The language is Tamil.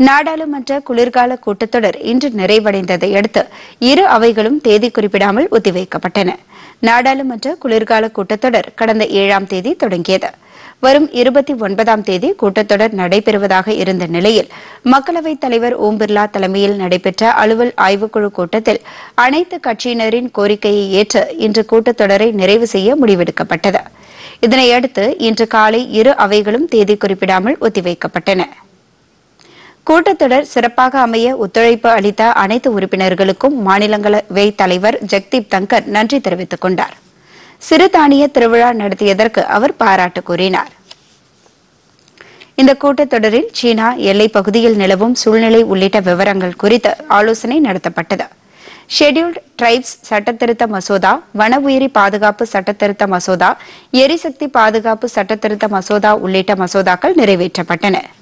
நாடாளுமன்ற குளிர்கால கூட்டத்தொடர் இன்று நிறைவடைந்ததை அடுத்து இரு அவைகளும் தேதி குறிப்பிடாமல் ஒத்திவைக்கப்பட்டன நாடாளுமன்ற குளிர்கால கூட்டத்தொடர் கடந்த ஏழாம் தேதி தொடங்கியது வரும் இருபத்தி ஒன்பதாம் தேதி கூட்டத்தொடர் நடைபெறுவதாக இருந்த நிலையில் மக்களவைத் தலைவர் ஓம் பிர்லா தலைமையில் நடைபெற்ற அலுவல் ஆய்வுக்குழு கூட்டத்தில் அனைத்து கட்சியினரின் கோரிக்கையை ஏற்று இன்று கூட்டத்தொடரை நிறைவு செய்ய முடிவெடுக்கப்பட்டது இதனையடுத்து இன்று காலை இரு அவைகளும் தேதி குறிப்பிடாமல் ஒத்திவைக்கப்பட்டன கூட்டத்தொடர் சிறப்பாக அமைய ஒத்துழைப்பு அளித்த அனைத்து உறுப்பினர்களுக்கும் மாநிலங்களவை தலைவர் ஜெக்தீப் தங்கர் நன்றி தெரிவித்துக் கொண்டார் சிறுதானிய திருவிழா நடத்தியதற்கு அவர் பாராட்டு கூறினார் இந்த கூட்டத்தொடரில் சீனா எல்லைப் பகுதியில் நிலவும் சூழ்நிலை உள்ளிட்ட விவரங்கள் குறித்து ஆலோசனை நடத்தப்பட்டது ஷெட்யூல்டு டிரைப்ஸ் சட்டத்திருத்த மசோதா வன உயிரி பாதுகாப்பு சட்டத்திருத்த மசோதா எரிசக்தி பாதுகாப்பு சட்டத்திருத்த மசோதா உள்ளிட்ட மசோதாக்கள் நிறைவேற்றப்பட்டன